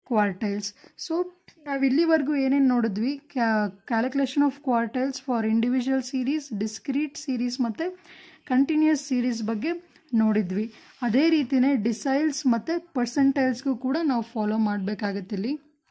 quartiles so ನಾವು ಇಲ್ಲಿವರೆಗೂ ಏನೇನು ನೋಡಿದ್ವಿ calculation of quartiles for individual series discrete series ಮತ್ತು ಕಂಟಿನ್ಯೂಸ್ ಸೀರೀಸ್ ಬಗ್ಗೆ ನೋಡಿದ್ವಿ ಅದೇ ರೀತಿಯೇ ಡಿಸೈಲ್ಸ್ ಮತ್ತು ಪರ್ಸೆಂಟೈಲ್ಸ್ಗೂ ಕೂಡ ನಾವು ಫಾಲೋ ಮಾಡಬೇಕಾಗತ್ತೆ ಇಲ್ಲಿ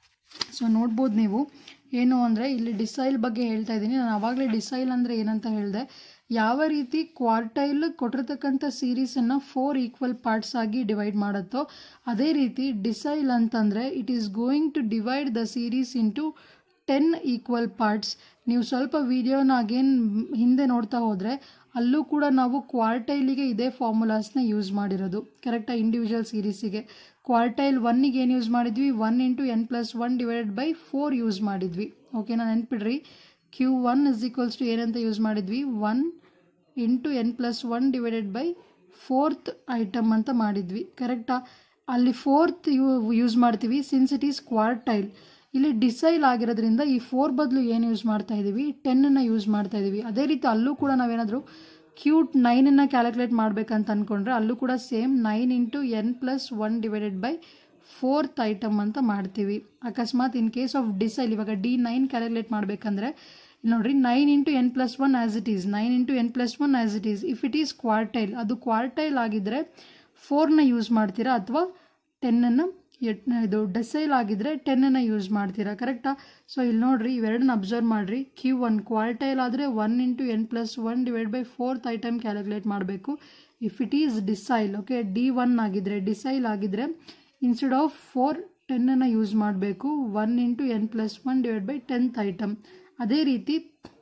ಸೊ ನೋಡ್ಬೋದು ನೀವು ಏನು ಅಂದರೆ ಇಲ್ಲಿ ಡಿಸೈಲ್ ಬಗ್ಗೆ ಹೇಳ್ತಾ ಇದ್ದೀನಿ ನಾನು ಆವಾಗಲೇ ಡಿಸೈಲ್ ಅಂದರೆ ಏನಂತ ಹೇಳಿದೆ ಯಾವ ರೀತಿ ಕ್ವಾರ್ಟೈಲ್ ಕೊಟ್ಟಿರ್ತಕ್ಕಂಥ ಸೀರೀಸನ್ನು ಫೋರ್ ಈಕ್ವಲ್ ಪಾರ್ಟ್ಸ್ ಆಗಿ ಡಿವೈಡ್ ಮಾಡುತ್ತೋ ಅದೇ ರೀತಿ ಡಿಸೈಲ್ ಅಂತಂದರೆ it is going to divide the series into ten equal parts ನೀವು ಸ್ವಲ್ಪ ವಿಡಿಯೋನ ಅಗೇನ್ ಹಿಂದೆ ನೋಡ್ತಾ ಹೋದರೆ ಅಲ್ಲೂ ಕೂಡ ನಾವು ಕ್ವಾರ್ಟೈಲಿಗೆ ಇದೇ ಫಾರ್ಮುಲಾಸ್ನ ಯೂಸ್ ಮಾಡಿರೋದು ಕರೆಕ್ಟಾಗಿ ಇಂಡಿವಿಜುವಲ್ ಸೀರೀಸಿಗೆ ಕ್ವಾರ್ಟೈಲ್ ಒನ್ನಿಗೆ ಏನು ಯೂಸ್ ಮಾಡಿದ್ವಿ one into N plus one divided by four use ಮಾಡಿದ್ವಿ ಓಕೆನಾ ನೆನ್ಪಿಡ್ರಿ Q one is equals to ಏನಂತ ಯೂಸ್ ಮಾಡಿದ್ವಿ one into N plus one divided by fourth item ಅಂತ ಮಾಡಿದ್ವಿ ಕರೆಕ್ಟಾ ಅಲ್ಲಿ ಫೋರ್ತ್ ಯೂ ಯೂಸ್ ಮಾಡ್ತೀವಿ ಸಿನ್ಸ್ ಇಟ್ ಈಸ್ ಕ್ವಾರ್ಟೈಲ್ ಇಲ್ಲಿ ಡಿಸೈಲ್ ಆಗಿರೋದ್ರಿಂದ ಈ ಫೋರ್ ಬದಲು ಏನು ಯೂಸ್ ಮಾಡ್ತಾ ಇದ್ದೀವಿ ಟೆನ್ನನ್ನು ಯೂಸ್ ಮಾಡ್ತಾ ಇದ್ದೀವಿ ಅದೇ ರೀತಿ ಅಲ್ಲೂ ಕೂಡ ನಾವೇನಾದರೂ ಕ್ಯೂಟ್ ನೈನನ್ನು ಕ್ಯಾಲ್ಕುಲೇಟ್ ಮಾಡಬೇಕಂತ ಅಂದ್ಕೊಂಡ್ರೆ ಅಲ್ಲೂ ಕೂಡ same nine into N plus one divided by fourth item ಅಂತ ಮಾಡ್ತೀವಿ ಅಕಸ್ಮಾತ್ ಇನ್ ಕೇಸ್ ಆಫ್ ಡಿಸೈಲ್ ಇವಾಗ ಡಿ ನೈನ್ ಕ್ಯಾಲ್ಕುಲೇಟ್ ಮಾಡಬೇಕಂದ್ರೆ ನೋಡ್ರಿ nine into N plus one as it is nine into N plus one as it is if it is quartile ಅದು quartile ಆಗಿದ್ದರೆ ಫೋರ್ನ use ಮಾಡ್ತೀರಾ ಅಥವಾ ಟೆನ್ನನ್ನು ಇದು ಡೆಸೈಲ್ ಆಗಿದ್ರೆ ಟೆನ್ನನ್ನು ಯೂಸ್ ಮಾಡ್ತೀರಾ ಕರೆಕ್ಟಾ ಸೊ ಇಲ್ಲಿ ನೋಡ್ರಿ ಇವೆರಡನ್ನ ಅಬ್ಸರ್ವ್ ಮಾಡಿರಿ ಕ್ಯೂ ಒನ್ ಕ್ವಾರ್ಟೈಲ್ ಆದರೆ one into N plus one divide by fourth item calculate ಮಾಡಬೇಕು if it is decile okay D one ಆಗಿದ್ರೆ ಡಿಸೈಲ್ ಆಗಿದ್ರೆ ಇನ್ಸ್ಟೆಡ್ ಆಫ್ ಫೋರ್ ಟೆನ್ನನ್ನು ಯೂಸ್ ಮಾಡಬೇಕು one into N plus one divide by tenth item ಅದೇ ರೀತಿ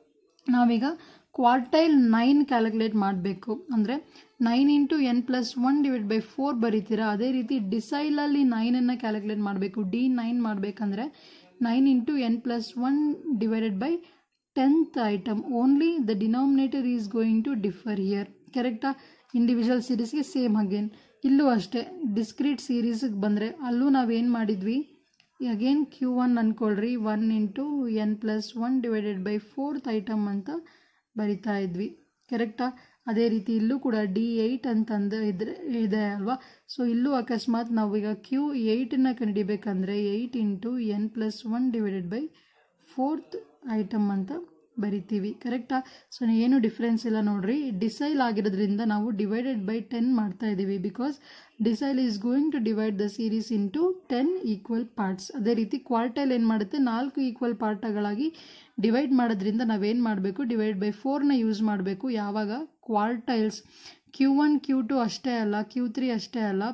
ನಾವೀಗ quartile nine calculate ಮಾಡಬೇಕು ಅಂದರೆ nine into N plus one divide by four ಬರೀತೀರಾ ಅದೇ ರೀತಿ ಡಿಸೈಲಲ್ಲಿ ನೈನನ್ನು ಕ್ಯಾಲ್ಕುಲೇಟ್ ಮಾಡಬೇಕು ಡಿ ನೈನ್ ಮಾಡಬೇಕಂದ್ರೆ nine into N plus one divided by tenth item only the denominator is going to differ here ಕರೆಕ್ಟಾ ಇಂಡಿವಿಜುವಲ್ ಸೀರೀಸ್ಗೆ ಸೇಮ್ ಅಗೇನ್ ಇಲ್ಲೂ ಅಷ್ಟೇ ಡಿಸ್ಕ್ರೀಟ್ ಸೀರೀಸಿಗೆ ಬಂದರೆ ಅಲ್ಲೂ ನಾವೇನು ಮಾಡಿದ್ವಿ ಅಗೇನ್ ಕ್ಯೂ ಒನ್ ಅಂದ್ಕೊಳ್ರಿ one into N plus one divided by fourth item ಅಂತ ಬರಿತಾ ಇದ್ವಿ ಕರೆಕ್ಟಾ ಅದೇ ರೀತಿ ಇಲ್ಲೂ ಕೂಡ ಡಿ ಏಯ್ಟ್ ಅಂತಂದು ಇದ್ರೆ ಇದೆ ಅಲ್ವಾ ಸೊ ಇಲ್ಲೂ ಅಕಸ್ಮಾತ್ ನಾವು ಈಗ ಕ್ಯೂ ಏಯ್ಟನ್ನು ಕಂಡುಹಿಡಿಬೇಕಂದ್ರೆ eight into N plus one divided by fourth item ಅಂತ ಬರಿತೀವಿ ಕರೆಕ್ಟಾ ಸೊ ಏನು ಡಿಫ್ರೆನ್ಸ್ ಇಲ್ಲ ನೋಡ್ರಿ ಡಿಸೈಲ್ ಆಗಿರೋದ್ರಿಂದ ನಾವು ಡಿವೈಡೆಡ್ ಬೈ ಟೆನ್ ಮಾಡ್ತಾ ಇದ್ದೀವಿ because decile is going to divide the series into ten equal parts ಅದೇ ರೀತಿ ಕ್ವಾರ್ಟೈಲ್ ಏನು ಮಾಡುತ್ತೆ ನಾಲ್ಕು ಈಕ್ವಲ್ ಪಾರ್ಟ್ಗಳಾಗಿ ಡಿವೈಡ್ ಮಾಡೋದ್ರಿಂದ ನಾವೇನು ಮಾಡಬೇಕು ಡಿವೈಡ್ ಬೈ ಫೋರ್ನ ಯೂಸ್ ಮಾಡಬೇಕು ಯಾವಾಗ quartiles Q one Q two ಅಷ್ಟೇ ಅಲ್ಲ ಕ್ಯೂ ತ್ರೀ ಅಷ್ಟೇ ಅಲ್ಲ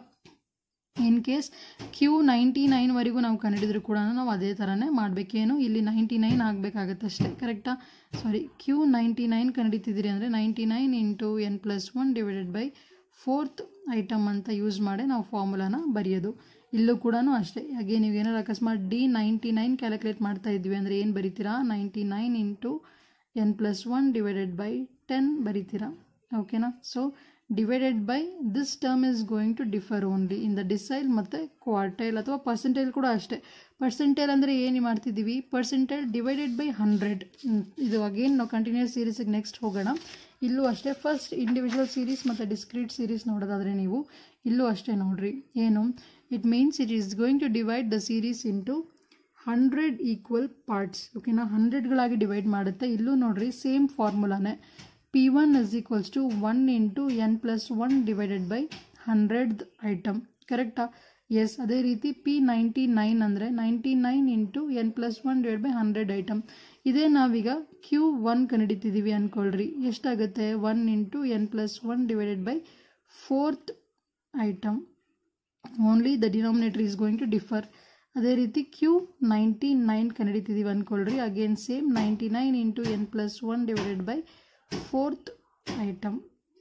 ಇನ್ ಕೇಸ್ ಕ್ಯೂ ನೈಂಟಿ ನೈನ್ವರೆಗೂ ನಾವು ಕಂಡಿಡಿದ್ರು ಕೂಡ ನಾವು ಅದೇ ಥರನೇ ಮಾಡಬೇಕೇನು ಇಲ್ಲಿ ನೈಂಟಿ ನೈನ್ ಆಗಬೇಕಾಗತ್ತೆ ಅಷ್ಟೇ ಕರೆಕ್ಟಾ ಸಾರಿ ಕ್ಯೂ ನೈಂಟಿ ನೈನ್ ಕಂಡಿತಿದ್ದೀರಿ ಅಂದರೆ ninety nine into N plus one divided by fourth item ಅಂತ ಯೂಸ್ ಮಾಡಿ ನಾವು ಫಾರ್ಮುಲಾನ ಬರೆಯೋದು ಇಲ್ಲೂ ಕೂಡ ಅಷ್ಟೇ ಹಾಗೆ ನೀವು ಏನಾದ್ರು ಅಕಸ್ಮಾತ್ ಡಿ ನೈಂಟಿ ನೈನ್ ಕ್ಯಾಲ್ಕುಲೇಟ್ ಮಾಡ್ತಾ ಇದ್ವಿ ಅಂದರೆ ಏನು ಬರಿತೀರಾ ninety nine into N plus one divided by ten ಬರಿತೀರಾ ಓಕೆನಾ so divided by this term is going to differ only in the decile ಮತ್ತು ಕ್ವಾರ್ಟೈಲ್ ಅಥವಾ ಪರ್ಸೆಂಟೈಲ್ ಕೂಡ ಅಷ್ಟೇ ಪರ್ಸೆಂಟೈಲ್ ಅಂದರೆ ಏನು ಮಾಡ್ತಿದ್ದೀವಿ ಪರ್ಸೆಂಟೈಲ್ ಡಿವೈಡೆಡ್ ಬೈ ಹಂಡ್ರೆಡ್ ಇದು ಅಗೇನ್ ನಾವು ಕಂಟಿನ್ಯೂಸ್ ಸೀರೀಸಿಗೆ ನೆಕ್ಸ್ಟ್ ಹೋಗೋಣ ಇಲ್ಲೂ ಅಷ್ಟೇ ಫಸ್ಟ್ ಇಂಡಿವಿಜುವಲ್ ಸೀರೀಸ್ ಮತ್ತು ಡಿಸ್ಕ್ರೀಟ್ ಸೀರೀಸ್ ನೋಡೋದಾದರೆ ನೀವು ಇಲ್ಲೂ ಅಷ್ಟೇ ನೋಡ್ರಿ ಏನು it means it is going to divide the series into hundred equal parts ಓಕೆನಾ ಹಂಡ್ರೆಡ್ಗಳಾಗಿ ಡಿವೈಡ್ ಮಾಡುತ್ತೆ ಇಲ್ಲೂ ನೋಡ್ರಿ ಸೇಮ್ ಫಾರ್ಮುಲಾನೇ P one is equals to one into N plus one divided by hundred item ಕರೆಕ್ಟಾ ಎಸ್ ಅದೇ ರೀತಿ ಪಿ ನೈಂಟಿ ನೈನ್ ಅಂದರೆ ninety nine into N plus one divide by hundred item ಇದೇ ನಾವೀಗ ಕ್ಯೂ ಒನ್ ಕಂಡುಹಿಡಿತಿದ್ದೀವಿ ಅಂದ್ಕೊಳ್ರಿ ಎಷ್ಟಾಗುತ್ತೆ one into N plus one divided by fourth item only the denominator is going to differ ಅದೇ ರೀತಿ Q ninety nine ಕಂಡುಹಿಡಿತಿದ್ದೀವಿ ಅಂದ್ಕೊಳ್ರಿ again same ninety nine into N plus one divided by fourth item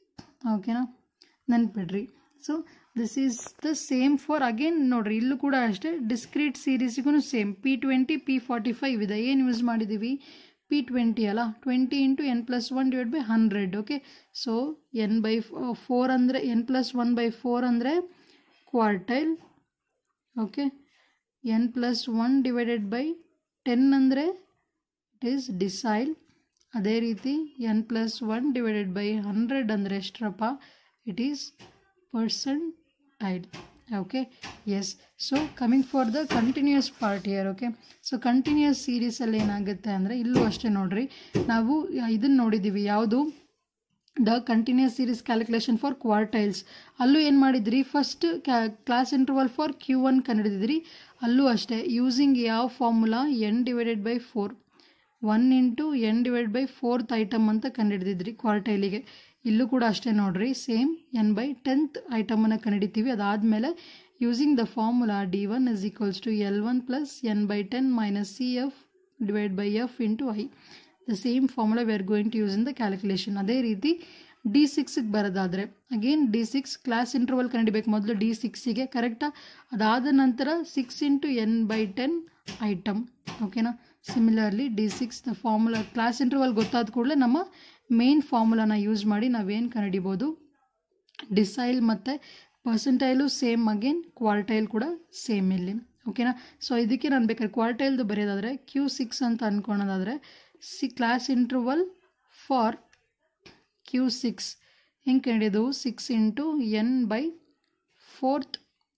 ಓಕೆನಾ ನೆನ್ಪಿಡ್ರಿ so this is the same for again ನೋಡ್ರಿ ಇಲ್ಲೂ ಕೂಡ ಅಷ್ಟೇ ಡಿಸ್ಕ್ರೀಟ್ ಸೀರೀಸಿಗೂ same P twenty P forty five ಇದೆ ಏನು ಯೂಸ್ ಮಾಡಿದ್ದೀವಿ ಪಿ ಟ್ವೆಂಟಿ ಅಲ್ಲ twenty into N plus one divide by hundred okay so N by four ಅಂದರೆ N plus one by four ಅಂದರೆ quartile okay N plus one divided by ten ಅಂದರೆ it is decile ಅದೇ ರೀತಿ N plus one divided by hundred ಅಂದರೆ ಎಷ್ಟರಪ್ಪ it is percentile okay yes so coming for the continuous part here okay so continuous ಸೀರೀಸಲ್ಲಿ ಏನಾಗುತ್ತೆ ಅಂದರೆ ಇಲ್ಲೂ ಅಷ್ಟೇ ನೋಡ್ರಿ ನಾವು ಇದನ್ನು ನೋಡಿದ್ದೀವಿ ಯಾವುದು the continuous series calculation for quartiles ಅಲ್ಲೂ ಏನು ಮಾಡಿದ್ರಿ first class interval for Q one ಕಂಡಿಡಿದ್ರಿ ಅಲ್ಲೂ ಅಷ್ಟೇ ಯೂಸಿಂಗ್ ಯಾವ formula N divided by four one into N divide by fourth item ಅಂತ ಕಂಡುಹಿಡಿದಿದ್ರಿ ಕ್ವಾರ್ಟೈಲಿಗೆ ಇಲ್ಲೂ ಕೂಡ ಅಷ್ಟೇ ನೋಡ್ರಿ ಸೇಮ್ ಎನ್ ಬೈ ಟೆಂತ್ ಐಟಮನ್ನು ಕಂಡುಹಿಡಿತೀವಿ ಅದಾದಮೇಲೆ using the formula D one is equals to L one plus N by ten minus C F divide by F into I the same formula we are going to use in the calculation ಅದೇ ರೀತಿ D ಸಿಕ್ಸ್ಗೆ ಬರೋದಾದರೆ again D six class interval ಕಂಡಿಬೇಕು ಮೊದಲು D ಸಿಕ್ಸಿಗೆ ಕರೆಕ್ಟಾ ಅದಾದ ನಂತರ six into N by ten item ಓಕೆನಾ similarly D six the formula class interval ಗೊತ್ತಾದ ಕೂಡಲೇ ನಮ್ಮ ಮೇನ್ ಫಾರ್ಮುಲಾನ ಯೂಸ್ ಮಾಡಿ ನಾವೇನು ಕಂಡುಹಿಡಿಬೋದು ಡಿಸೈಲ್ ಮತ್ತು ಪರ್ಸೆಂಟೈಲು ಸೇಮ್ ಅಗೇನ್ ಕ್ವಾರ್ಟೈಲ್ ಕೂಡ ಸೇಮ್ ಇಲ್ಲಿ ಓಕೆನಾ ಸೊ ಇದಕ್ಕೆ ನಾನು ಬೇಕಾದ್ರೆ ಕ್ವಾರ್ಟೈಲ್ದು ಬರೆಯೋದಾದರೆ ಕ್ಯೂ ಸಿಕ್ಸ್ ಅಂತ ಅಂದ್ಕೊಳೋದಾದರೆ C class interval for Q six ಹೆಂಗೆ ಕಂಡಿದ್ದು six into N by fourth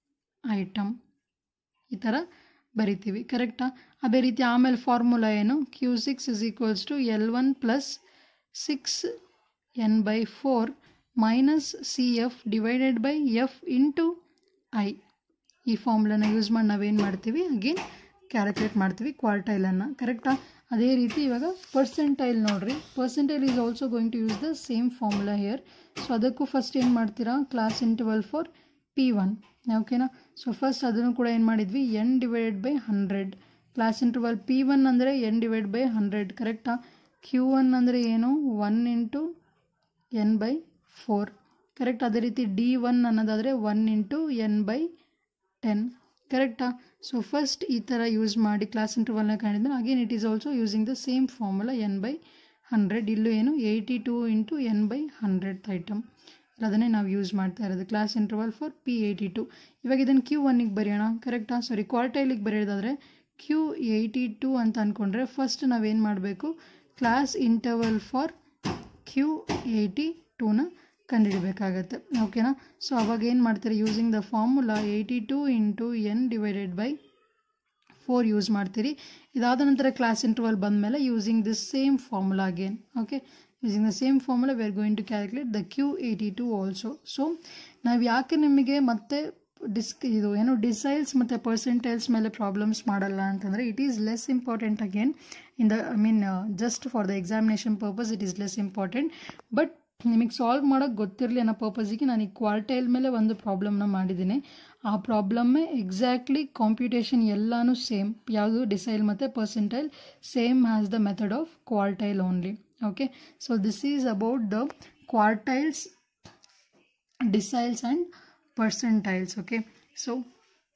item ಈ ಥರ ಬರಿತೀವಿ ಕರೆಕ್ಟಾ ಅದೇ ರೀತಿ ಆಮೇಲೆ ಫಾರ್ಮುಲಾ ಏನು Q six is equals to L one plus six N by four minus C F divided by F into I ಈ ಫಾರ್ಮುಲಾನ ಯೂಸ್ ಮಾಡಿ ನಾವೇನು ಮಾಡ್ತೀವಿ ಅಗೇನ್ ಕ್ಯಾಲ್ಕುಲೇಟ್ ಮಾಡ್ತೀವಿ ಕ್ವಾರ್ಟೈಲನ್ನು ಕರೆಕ್ಟಾ ಅದೇ ರೀತಿ ಇವಾಗ ಪರ್ಸೆಂಟೈಲ್ ನೋಡ್ರಿ percentile is also going to use the same formula here so ಅದಕ್ಕೂ ಫಸ್ಟ್ ಏನು ಮಾಡ್ತೀರಾ class interval for P one ಓಕೆನಾ ಸೊ ಫಸ್ಟ್ ಅದನ್ನು ಕೂಡ ಏನು ಮಾಡಿದ್ವಿ N divided by hundred class interval P one ಅಂದರೆ ಎನ್ ಡಿವೈಡ್ ಬೈ ಹಂಡ್ರೆಡ್ ಕರೆಕ್ಟಾ ಕ್ಯೂ ಒನ್ ಅಂದರೆ ಏನು one into N by four correct ಅದೇ ರೀತಿ ಡಿ ಒನ್ ಅನ್ನೋದಾದರೆ one into N by ten ಕರೆಕ್ಟಾ ಸೊ ಫಸ್ಟ್ ಈ ಥರ ಯೂಸ್ ಮಾಡಿ ಕ್ಲಾಸ್ ಇಂಟರ್ವಲ್ನ ಕಂಡಿದ್ದರೆ again it is also using the same formula N by hundred ಇಲ್ಲೂ ಏನು eighty two into N by hundred item ಅದನ್ನೇ ನಾವು ಯೂಸ್ ಮಾಡ್ತಾ ಇರೋದು class interval for P eighty two ಇವಾಗ ಇದನ್ನು ಕ್ಯೂ ಒನ್ನಿಗೆ ಬರೆಯೋಣ ಕರೆಕ್ಟಾ ಸಾರಿ ಕ್ವಾರ್ಟೈಲಿಗೆ ಬರೆಯೋದಾದರೆ ಕ್ಯೂ ಏಯ್ಟಿ ಟು ಅಂತ ಅಂದ್ಕೊಂಡ್ರೆ ಫಸ್ಟ್ ನಾವೇನು ಮಾಡಬೇಕು class interval for Q eighty ಟೂನ ಕಂಡುಹಿಡಬೇಕಾಗತ್ತೆ ಓಕೆನಾ ಸೊ ಅವಾಗ ಏನು ಮಾಡ್ತಾರೆ using the formula eighty two into N divided by four use ಮಾಡ್ತೀರಿ ಇದಾದ ನಂತರ ಕ್ಲಾಸ್ ಇಂಟರ್ವಲ್ ಬಂದಮೇಲೆ using this same formula again okay using the same formula we are going to calculate the Q eighty two also so ನಾವು ಯಾಕೆ ನಿಮಗೆ ಮತ್ತೆ disc ಇದು ಏನು ಡಿಸೈಲ್ಸ್ ಮತ್ತು ಪರ್ಸೆಂಟೈಲ್ಸ್ ಮೇಲೆ ಪ್ರಾಬ್ಲಮ್ಸ್ ಮಾಡಲ್ಲ ಅಂತಂದರೆ it is less important again in the I mean just for the examination purpose it is less important but ನಿಮಗೆ ಸಾಲ್ವ್ ಮಾಡೋಕ್ಕೆ ಗೊತ್ತಿರಲಿ ಅನ್ನೋ ಪರ್ಪಸ್ಸಿಗೆ ನಾನು ಈ ಕ್ವಾರ್ಟೈಲ್ ಮೇಲೆ ಒಂದು ಪ್ರಾಬ್ಲಮ್ನ ಮಾಡಿದ್ದೀನಿ ಆ ಪ್ರಾಬ್ಲಮ್ಮೇ ಎಕ್ಸಾಕ್ಟ್ಲಿ ಕಾಂಪ್ಯೂಟೇಷನ್ ಎಲ್ಲನೂ ಸೇಮ್ ಯಾವುದು ಡಿಸೈಲ್ ಮತ್ತು percentile same has the method of quartile only okay so this is about the quartiles deciles and percentiles okay so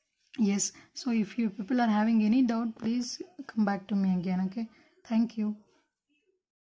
yes so if you people are having any doubt please come back to me again okay thank you